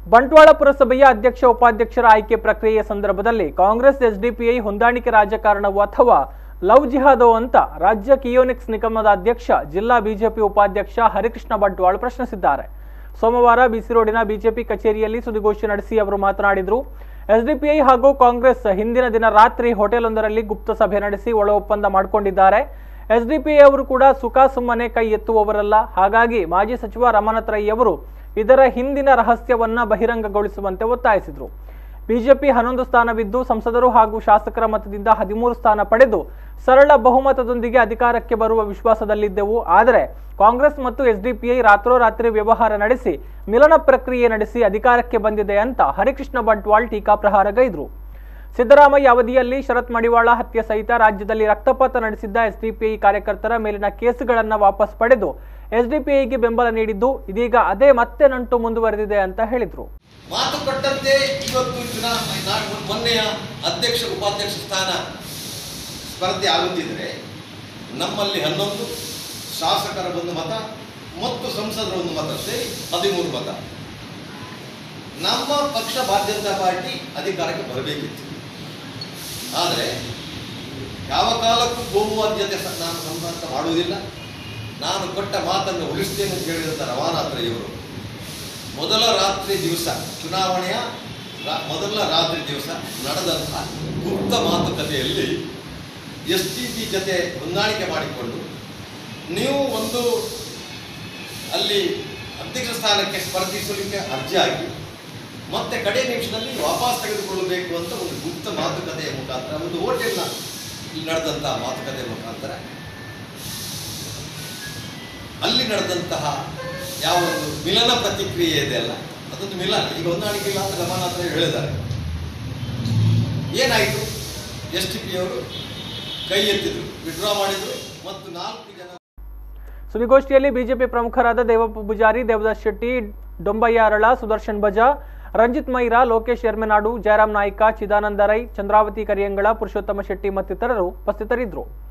ಬಂಟ್ವಾಳ ಪುರಸಭೆಯ ಅಧ್ಯಕ್ಷ ಉಪಾಧ್ಯಕ್ಷರ ಆಯ್ಕೆ ಪ್ರಕ್ರಿಯೆಯ ಸಂದರ್ಭದಲ್ಲಿ ಕಾಂಗ್ರೆಸ್ ಎಸ್ಡಿಪಿಐ ಹೊಂದಾಣಿಕೆ ರಾಜಕಾರಣವೋ ಅಥವಾ ಲವ್ ಜಿಹಾದೋ ಅಂತ ರಾಜ್ಯ ಕಿಯೋನಿಕ್ಸ್ ನಿಗಮದ ಅಧ್ಯಕ್ಷ ಜಿಲ್ಲಾ ಬಿಜೆಪಿ ಉಪಾಧ್ಯಕ್ಷ ಹರಿಕೃಷ್ಣ ಬಂಟ್ವಾಳ ಪ್ರಶ್ನಿಸಿದ್ದಾರೆ ಸೋಮವಾರ ಬಿಸಿ ರೋಡಿನ ಬಿಜೆಪಿ ಕಚೇರಿಯಲ್ಲಿ ಸುದ್ದಿಗೋಷ್ಠಿ ನಡೆಸಿ ಅವರು ಮಾತನಾಡಿದರು ಎಸ್ಡಿಪಿಐ ಹಾಗೂ ಕಾಂಗ್ರೆಸ್ ಹಿಂದಿನ ದಿನ ರಾತ್ರಿ ಹೋಟೆಲೊಂದರಲ್ಲಿ ಗುಪ್ತ ಸಭೆ ನಡೆಸಿ ಒಳ ಒಪ್ಪಂದ ಮಾಡಿಕೊಂಡಿದ್ದಾರೆ ಎಸ್ಡಿಪಿಐ ಅವರು ಕೂಡ ಸುಖ ಸುಮ್ಮನೆ ಕೈ ಎತ್ತುವವರಲ್ಲ ಹಾಗಾಗಿ ಮಾಜಿ ಸಚಿವ ರಮಾನಾಥ್ ರೈ ಅವರು ಇದರ ಹಿಂದಿನ ರಹಸ್ಯವನ್ನ ಬಹಿರಂಗಗೊಳಿಸುವಂತೆ ಒತ್ತಾಯಿಸಿದರು ಬಿಜೆಪಿ ಹನ್ನೊಂದು ಸ್ಥಾನವಿದ್ದು ಸಂಸದರು ಹಾಗೂ ಶಾಸಕರ ಮತದಿಂದ ಹದಿಮೂರು ಸ್ಥಾನ ಪಡೆದು ಸರಳ ಬಹುಮತದೊಂದಿಗೆ ಅಧಿಕಾರಕ್ಕೆ ಬರುವ ವಿಶ್ವಾಸದಲ್ಲಿದ್ದೆವು ಆದರೆ ಕಾಂಗ್ರೆಸ್ ಮತ್ತು ಎಸ್ಡಿಪಿಐ ರಾತ್ರೋರಾತ್ರಿ ವ್ಯವಹಾರ ನಡೆಸಿ ಮಿಲನ ಪ್ರಕ್ರಿಯೆ ನಡೆಸಿ ಅಧಿಕಾರಕ್ಕೆ ಬಂದಿದೆ ಅಂತ ಹರಿಕೃಷ್ಣ ಬಂಟ್ವಾಳ್ ಟೀಕಾಪ್ರಹಾರಗೈದರು ಸಿದ್ದರಾಮಯ್ಯ ಅವಧಿಯಲ್ಲಿ ಶರತ್ ಮಡಿವಾಳ ಹತ್ಯೆ ಸಹಿತ ರಾಜ್ಯದಲ್ಲಿ ರಕ್ತಪಾತ ನಡೆಸಿದ್ದ ಎಸ್ಡಿಪಿಐ ಕಾರ್ಯಕರ್ತರ ಮೇಲಿನ ಕೇಸುಗಳನ್ನು ವಾಪಸ್ ಪಡೆದು ಎಸ್ಡಿಪಿಐಗೆ ಬೆಂಬಲ ನೀಡಿದ್ದು ಇದೀಗ ಅದೇ ಮತ್ತೆ ನಂಟು ಮುಂದುವರೆದಿದೆ ಅಂತ ಹೇಳಿದರು ಮಾತು ಕೊಟ್ಟಂತೆ ಇವತ್ತು ಚುನಾ ನಾ- ಮೊನ್ನೆಯ ಅಧ್ಯಕ್ಷ ಉಪಾಧ್ಯಕ್ಷ ಸ್ಥಾನ ಸ್ಪರ್ಧೆ ಆಗುತ್ತಿದ್ರೆ ನಮ್ಮಲ್ಲಿ ಹನ್ನೊಂದು ಶಾಸಕರ ಒಂದು ಮತ ಮತ್ತು ಸಂಸದರ ಒಂದು ಮತ ಸೇರಿ ಹದಿಮೂರು ಮತ ನಮ್ಮ ಪಕ್ಷ ಭಾರತೀಯ ಜನತಾ ಪಾರ್ಟಿ ಅಧಿಕಾರಕ್ಕೆ ಬರಬೇಕಿತ್ತು ಆದರೆ ಯಾವ ಕಾಲಕ್ಕೂ ಗೋಮುವಾದ್ಯತೆ ಸ- ನಾನು ಸಂಬಂಧ ಮಾಡುವುದಿಲ್ಲ ನಾನು ಕೊಟ್ಟ ಮಾತನ್ನು ಉಳಿಸ್ತೇನೆ ಅಂತ ಹೇಳಿದಂಥ ರವಾನಾಥ್ರ ಇವರು ಮೊದಲ ರಾತ್ರಿ ದಿವಸ ಚುನಾವಣೆಯ ರಾ- ಮೊದಲ ರಾತ್ರಿ ದಿವಸ ನಡೆದಂತಹ ಗುಪ್ತ ಮಾತುಕತೆಯಲ್ಲಿ ಎಸ್ ಟಿ ಪಿ ಜೊತೆ ಹೊಂದಾಣಿಕೆ ಮಾಡಿಕೊಂಡು ನೀವು ಒಂದು ಅಲ್ಲಿ ಅಧ್ಯಕ್ಷ ಸ್ಥಾನಕ್ಕೆ ಸ್ಪರ್ಧಿಸಲಿಕ್ಕೆ ಅರ್ಜಿ ಹಾಕಿ ಮತ್ತೆ ಕಡೆ ನಿಮಿಷದಲ್ಲಿ ವಾಪಸ್ ತೆಗೆದುಕೊಳ್ಳಬೇಕು ಅಂತ ಒಂದು ಗುಪ್ತ ಮಾತುಕತೆಯ ಮುಖಾಂತರ ಒಂದು ಹೋಟೆಲ್ನ ಇಲ್ಲಿ ನಡೆದಂತಹ ಮಾತುಕತೆಯ ಮುಖಾಂತರ ಅಲ್ಲಿ ನಡೆದಂತಹ ಯಾವ ಒಂದು ಮಿಲನ ಪ್ರತಿಕ್ರಿಯೆ ಇದೆ ಅಲ್ಲ ಅದೊಂದು ಮಿಲನ ಈಗ ಹೊಂದಾಣಿಕೆ ಇಲ್ಲ ಅಂತ ಗಮನ ಹತ್ರ ಹೇಳಿದ್ದಾರೆ ಏನಾಯಿತು ಎಸ್ ಟಿ ಪಿ ಅವರು ಕೈ ಎತ್ತಿದ್ರು ವಿಡ್ರಾ ಮಾಡಿದ್ರು ಮತ್ತು ನಾಲ್ಕು ಜನ ಸುದ್ದಿಗೋಷ್ಠಿಯಲ್ಲಿ ಬಿಜೆಪಿ ಪ್ರಮುಖರಾದ ದೇವಪ್ಪ ಪೂಜಾರಿ ದೇವದಾಸ್ ಶೆಟ್ಟಿ ಡೊಂಬಯ್ಯ ಅರಳ ಸುದರ್ಶನ್ ಬಜಾ ರಂಜಿತ್ ಮೈರಾ ಲೋಕೇಶ್ ಎರ್ಮೆನಾಡು ಜಯರಾಮ್ ನಾಯ್ಕ ಚಿದಾನಂದ ರೈ ಚಂದ್ರಾವತಿ ಕರಿಯಂಗಳ ಪುರುಷೋತ್ತಮ ಶೆಟ್ಟಿ ಮತ್ತಿತರರು ಉಪಸ್ಥಿತರಿದ್ದರು